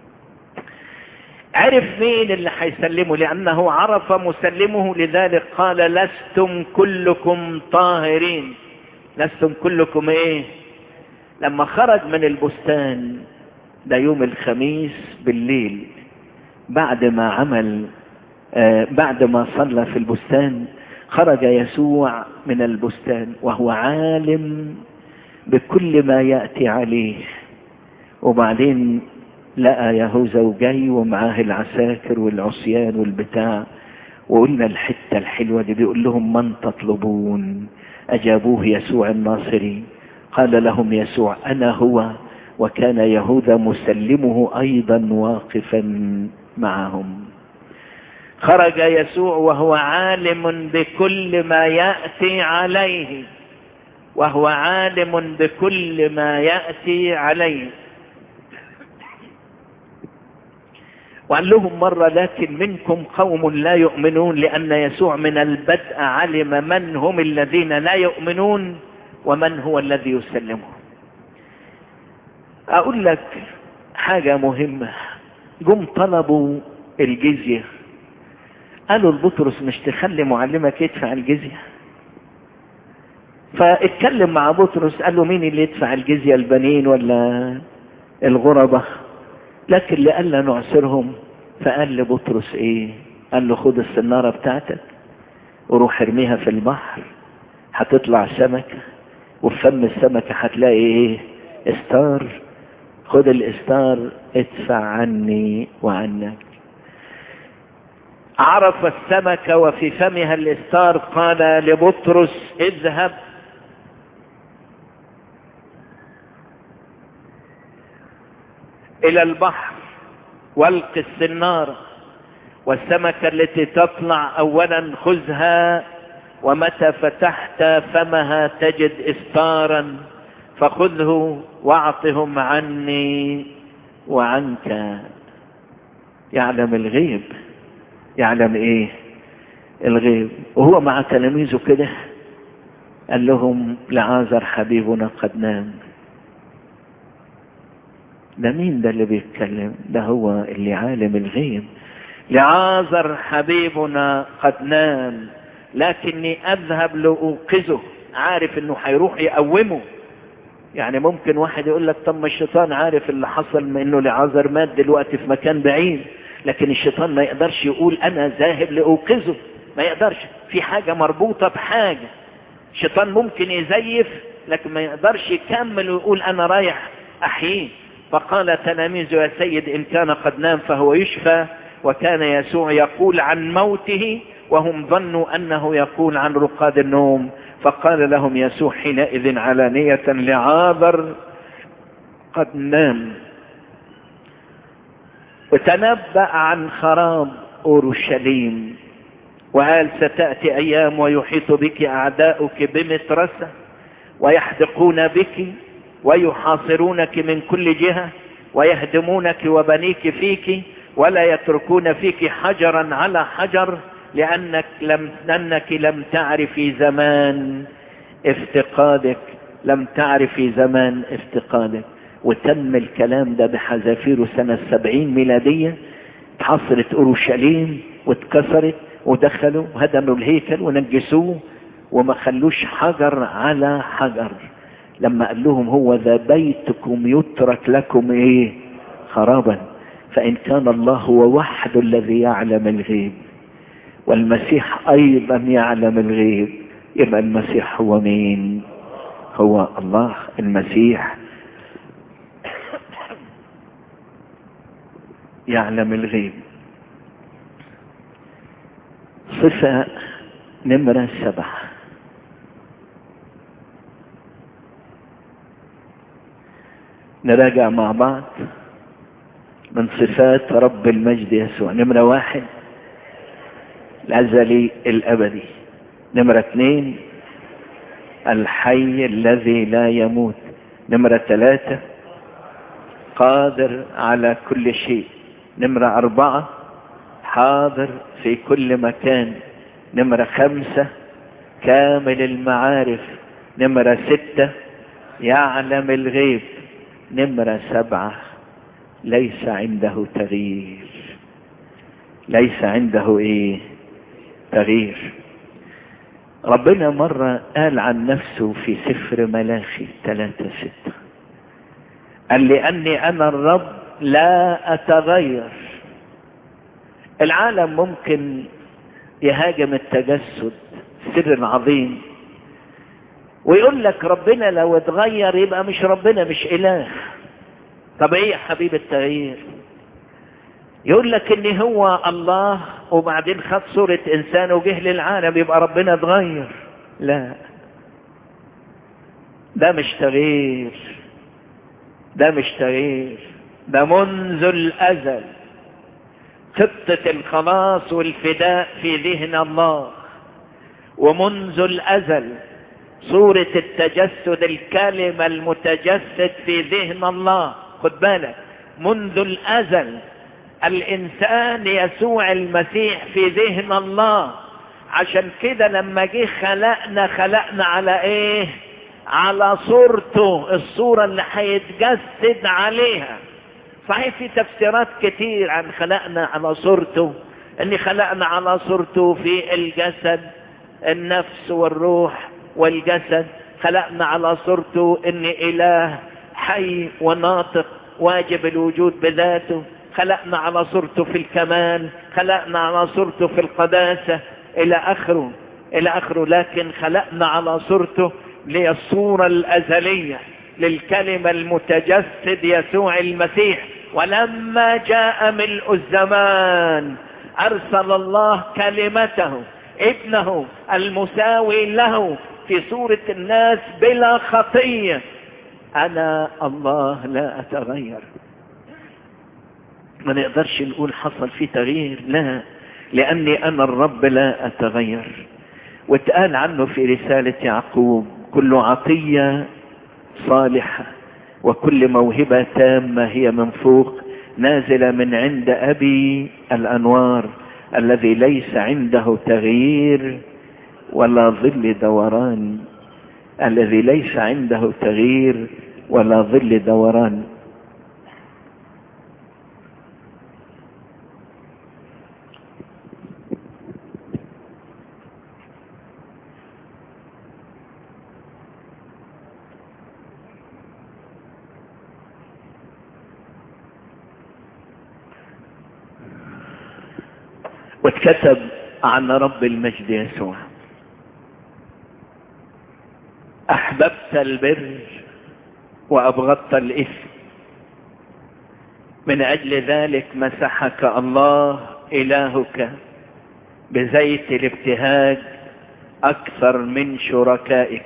عرف مين اللي هيسلمه لأنه عرف مسلمه لذلك قال لستم كلكم طاهرين لستم كلكم ايه لما خرج من البستان ده يوم الخميس بالليل بعد ما عمل آه بعد ما صلى في البستان خرج يسوع من البستان وهو عالم بكل ما يأتي عليه وبعدين لقى يهوذا وجاي ومعاه العساكر والعصيان والبتاع وقلنا الحتة الحلوة دي بيقول لهم من تطلبون أجابوه يسوع الناصري قال لهم يسوع أنا هو وكان يهوذا مسلمه أيضا واقفا معهم خرج يسوع وهو عالم بكل ما يأتي عليه وهو عالم بكل ما يأتي عليه وقال لهم مرة لكن منكم قوم لا يؤمنون لأن يسوع من البدء علم من هم الذين لا يؤمنون ومن هو الذي يسلمهم أقول لك حاجة مهمة جم طلبوا الجزية قالوا لبطرس مش تخلي معلمك يدفع الجزية فاتكلم مع بطرس قال له مين اللي يدفع الجزية البنين ولا الغربة لكن لألا نعسرهم فقال لبطرس ايه قال له خد السنارة بتاعتك وروح ارميها في البحر هتطلع سمكة وفي فم السمكة هتلاقي ايه استار خد الاستار ادفع عني وعنك عرف السمكة وفي فمها الاستار قال لبطرس اذهب الى البحر والق السنارة والسمكة التي تطلع اولا خذها ومتى فتحت فمها تجد استارا فخذه واعطهم عني وعنك يعلم الغيب يعلم ايه الغيب وهو مع تلاميذه كده قال لهم لعازر حبيبنا قد نام ده مين ده اللي بيتكلم ده هو اللي عالم الغيب لعازر حبيبنا قد نام لكني اذهب لاوقظه عارف انه هيروح يقومه يعني ممكن واحد يقول لك طب ما الشيطان عارف اللي حصل من انه لعازر مات دلوقتي في مكان بعيد لكن الشيطان ما يقدرش يقول انا ذاهب لاوقظه ما يقدرش في حاجة مربوطة بحاجة الشيطان ممكن يزيف لكن ما يقدرش يكمل ويقول انا رايح احييه فقال تلاميذه يا سيد ان كان قد نام فهو يشفى وكان يسوع يقول عن موته وهم ظنوا انه يقول عن رقاد النوم فقال لهم يسوع حينئذ علانية لعاذر قد نام وتنبأ عن خراب أورشليم وقال ستأتي أيام ويحيط بك أعداؤك بمترسة ويحدقون بك ويحاصرونك من كل جهة ويهدمونك وبنيك فيك ولا يتركون فيك حجرا على حجر لأنك لم, لأنك لم تعرفي زمان افتقادك لم تعرفي زمان افتقادك وتم الكلام ده بحذافيره سنة سبعين ميلادية اتحصرت أورشليم واتكسرت ودخلوا وهدموا الهيكل ونجسوه وما خلوش حجر على حجر لما قال لهم هو ذا بيتكم يترك لكم ايه خرابا فإن كان الله هو وحده الذي يعلم الغيب والمسيح أيضا يعلم الغيب يبقى المسيح هو مين هو الله المسيح يعلم الغيب صفة نمرة سبعة نراجع مع بعض من صفات رب المجد يسوع نمرة واحد الأزلي الأبدي نمرة اثنين الحي الذي لا يموت نمرة ثلاثة قادر على كل شيء نمرة أربعة حاضر في كل مكان نمرة خمسة كامل المعارف نمرة ستة يعلم الغيب نمرة سبعة ليس عنده تغيير ليس عنده ايه تغيير ربنا مرة قال عن نفسه في سفر ملاخي ثلاثة ستة قال لأني أنا الرب لا أتغير العالم ممكن يهاجم التجسد سر عظيم ويقول لك ربنا لو اتغير يبقى مش ربنا مش إله طب ايه يا حبيب التغيير يقول لك ان هو الله وبعدين خد صورة انسان وجه للعالم يبقى ربنا اتغير لا ده مش تغيير ده مش تغيير ده منذ الازل خطة الخلاص والفداء في ذهن الله ومنذ الازل صورة التجسد الكلمة المتجسد في ذهن الله خد بالك منذ الازل الانسان يسوع المسيح في ذهن الله عشان كده لما جه خلقنا خلقنا على ايه على صورته الصورة اللي هيتجسد عليها صحيح في تفسيرات كتير عن خلقنا على صورته ان خلقنا على صورته في الجسد النفس والروح والجسد خلقنا على صورته ان اله حي وناطق واجب الوجود بذاته خلقنا على صورته في الكمال خلقنا على صورته في القداسة الى اخره الى اخره لكن خلقنا على صورته للصورة الازلية للكلمة المتجسد يسوع المسيح ولما جاء ملء الزمان ارسل الله كلمته ابنه المساوي له في صورة الناس بلا خطية انا الله لا اتغير ما نقدرش نقول حصل فيه تغيير لا لاني انا الرب لا اتغير واتقال عنه في رسالة يعقوب كل عطية صالحة وكل موهبة تامة هي من فوق نازلة من عند ابي الانوار الذي ليس عنده تغيير ولا ظل دوران الذي ليس عنده تغيير ولا ظل دوران واتكتب عن رب المجد يسوع احببت البر وابغضت الاثم من اجل ذلك مسحك الله الهك بزيت الابتهاج اكثر من شركائك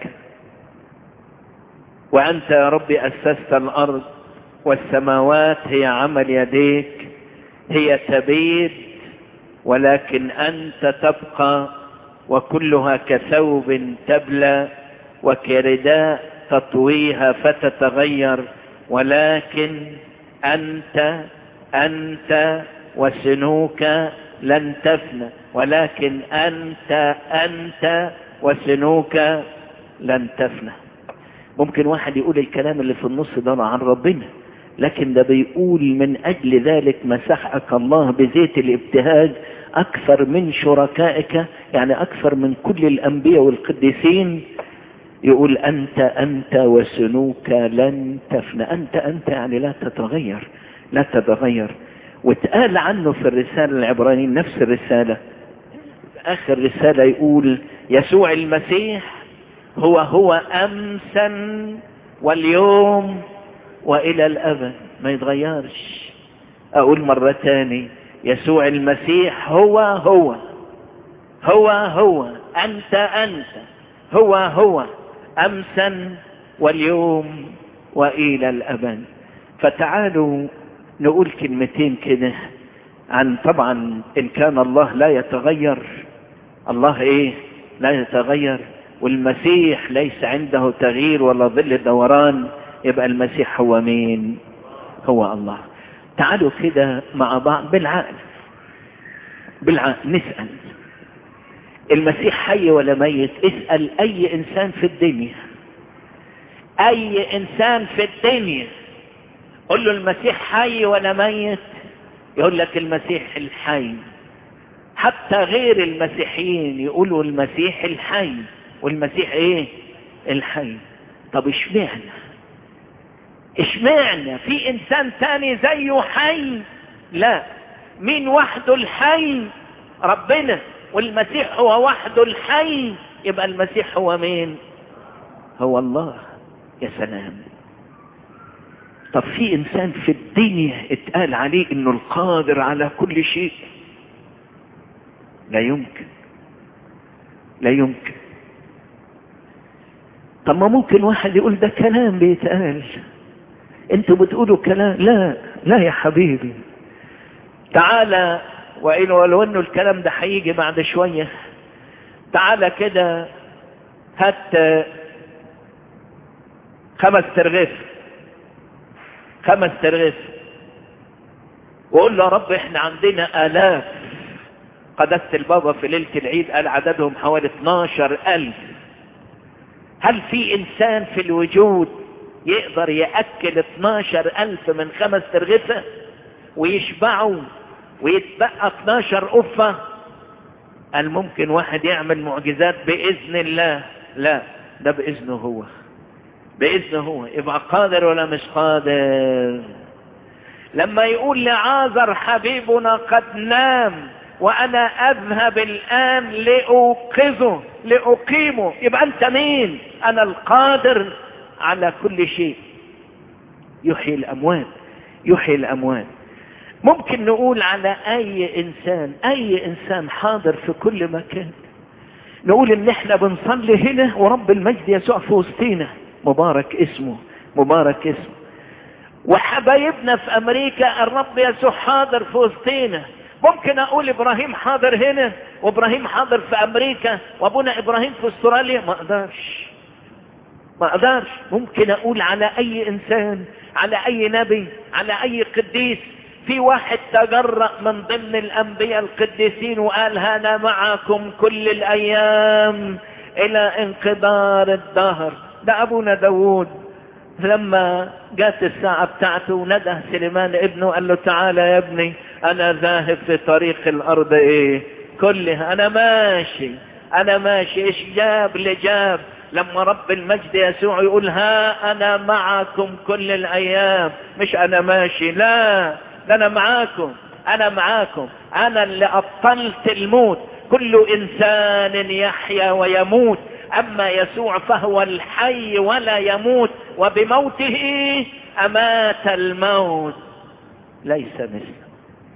وانت يا رب اسست الارض والسماوات هي عمل يديك هي تبيد ولكن انت تبقى وكلها كثوب تبلى وكرداء تطويها فتتغير ولكن انت انت وسنوك لن تفنى ولكن انت انت وسنوك لن تفنى ممكن واحد يقول الكلام اللي في النص ده عن ربنا لكن ده بيقول من اجل ذلك مسحك الله بزيت الابتهاج اكثر من شركائك يعني اكثر من كل الانبياء والقديسين يقول انت انت وسنوك لن تفنى انت انت يعني لا تتغير لا تتغير واتقال عنه في الرسالة العبرانيين نفس الرسالة اخر رسالة يقول يسوع المسيح هو هو امسا واليوم والى الابد ما يتغيرش اقول مرة تاني يسوع المسيح هو هو هو هو انت انت هو هو امسا واليوم والى الابد فتعالوا نقول كلمتين كده عن طبعا ان كان الله لا يتغير الله ايه لا يتغير والمسيح ليس عنده تغيير ولا ظل دوران يبقى المسيح هو مين هو الله تعالوا كده مع بعض بالعقل بالعقل نسأل المسيح حي ولا ميت اسأل اي انسان في الدنيا اي انسان في الدنيا قل له المسيح حي ولا ميت يقول لك المسيح الحي حتى غير المسيحيين يقولوا المسيح الحي والمسيح ايه الحي طب اشمعنى اشمعنى في انسان تاني زيه حي لا مين وحده الحي ربنا والمسيح هو وحده الحي يبقى المسيح هو مين هو الله يا سلام طب في انسان في الدنيا اتقال عليه انه القادر على كل شيء لا يمكن لا يمكن طب ما ممكن واحد يقول ده كلام بيتقال انتوا بتقولوا كلام لا لا يا حبيبي تعالى وإن ولو انه الكلام ده هيجي بعد شوية تعالى كده هات خمس ترغيف خمس ترغيف وقول له يا رب احنا عندنا آلاف قدست البابا في ليلة العيد قال عددهم حوالي 12 ألف هل في إنسان في الوجود يقدر يأكل 12 ألف من خمس ترغيفة ويشبعوا ويتبقى 12 قفة قال ممكن واحد يعمل معجزات بإذن الله لا ده بإذنه هو بإذنه هو يبقى قادر ولا مش قادر لما يقول لعازر حبيبنا قد نام وأنا أذهب الآن لأوقظه لأقيمه يبقى أنت مين أنا القادر على كل شيء يحيي الأموات يحيي الأموات ممكن نقول على أي إنسان أي إنسان حاضر في كل مكان نقول إن إحنا بنصلي هنا ورب المجد يسوع في وسطينا مبارك اسمه مبارك اسمه وحبايبنا في أمريكا الرب يسوع حاضر في وسطينا ممكن أقول إبراهيم حاضر هنا وإبراهيم حاضر في أمريكا وأبونا إبراهيم في أستراليا ما أقدرش ما أقدرش ممكن أقول على أي إنسان على أي نبي على أي قديس في واحد تجرأ من ضمن الأنبياء القديسين وقال أنا معكم كل الأيام إلى انقضار الدهر ده أبونا داود لما جات الساعة بتاعته نده سليمان ابنه قال له تعالى يا ابني أنا ذاهب في طريق الأرض إيه كلها أنا ماشي أنا ماشي إيش جاب لجاب لما رب المجد يسوع يقول ها أنا معكم كل الأيام مش أنا ماشي لا ده أنا معاكم أنا معاكم أنا اللي أبطلت الموت كل إنسان يحيا ويموت أما يسوع فهو الحي ولا يموت وبموته أمات الموت ليس مثله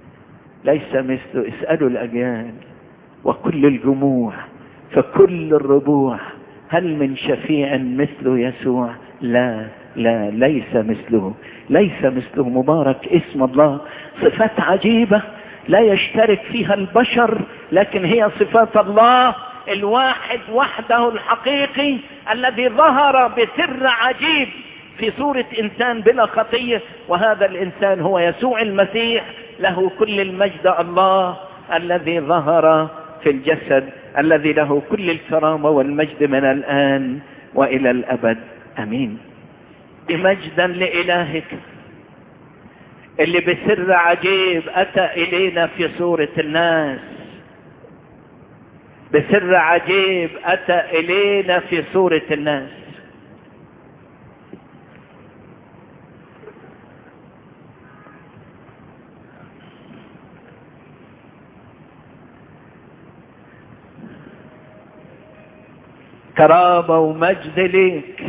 ليس مثله اسألوا الأجيال وكل الجموع فكل الربوع هل من شفيع مثل يسوع لا لا ليس مثله ليس مثله مبارك اسم الله صفات عجيبة لا يشترك فيها البشر لكن هي صفات الله الواحد وحده الحقيقي الذي ظهر بسر عجيب في صورة انسان بلا خطية وهذا الانسان هو يسوع المسيح له كل المجد الله الذي ظهر في الجسد الذي له كل الكرامة والمجد من الآن وإلى الأبد أمين مجدا لإلهك اللي بسر عجيب أتى إلينا في صورة الناس بسر عجيب أتى إلينا في صورة الناس كرامة ومجد ليك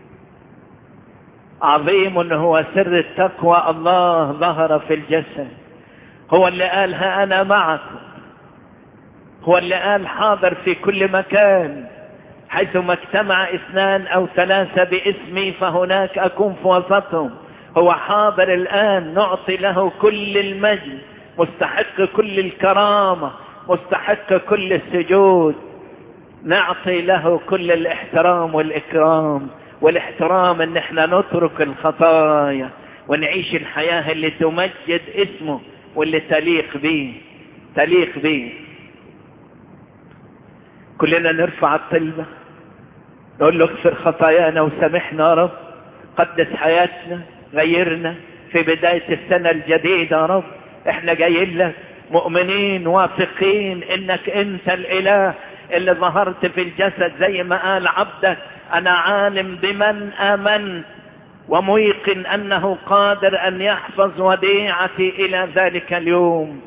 عظيم هو سر التقوى الله ظهر في الجسد هو اللي قال ها أنا معكم هو اللي قال حاضر في كل مكان حيثما اجتمع اثنان او ثلاثة باسمي فهناك اكون في وسطهم هو حاضر الان نعطي له كل المجد مستحق كل الكرامة مستحق كل السجود نعطي له كل الاحترام والاكرام والاحترام ان احنا نترك الخطايا ونعيش الحياة اللي تمجد اسمه واللي تليق به تليق به كلنا نرفع الطلبة نقول له اغفر خطايانا وسامحنا يا رب قدس حياتنا غيرنا في بداية السنة الجديدة يا رب احنا جايين لك مؤمنين واثقين انك انت الاله اللي ظهرت في الجسد زي ما قال عبدك انا عالم بمن امن وميقن انه قادر ان يحفظ وديعتي الى ذلك اليوم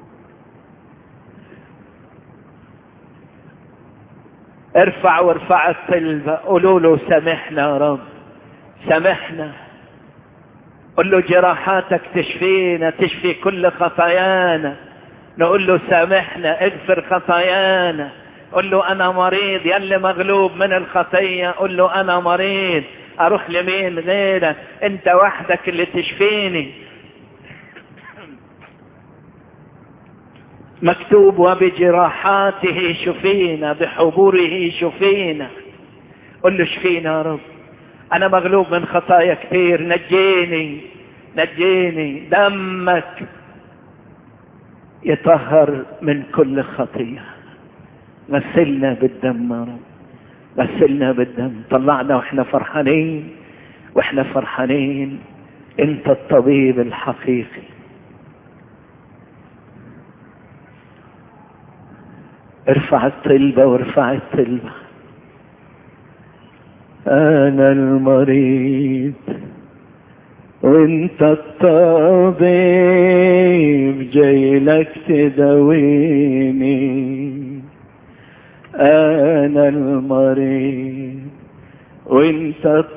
ارفع وارفع الطلبة قولوا له سامحنا يا رب سامحنا قل له جراحاتك تشفينا تشفي كل خطايانا نقول له سامحنا اغفر خطايانا قل له انا مريض يلي مغلوب من الخطية قل له انا مريض اروح لمين غيرك انت وحدك اللي تشفيني مكتوب وبجراحاته شفينا بحبوره شفينا قل له شفينا يا رب انا مغلوب من خطايا كثير نجيني نجيني دمك يطهر من كل خطية غسلنا بالدم يا رب غسلنا بالدم طلعنا واحنا فرحانين واحنا فرحانين انت الطبيب الحقيقي ارفع الطلبة وارفع الطلبة انا المريض وانت الطبيب جاي لك تداويني انا المريض وانت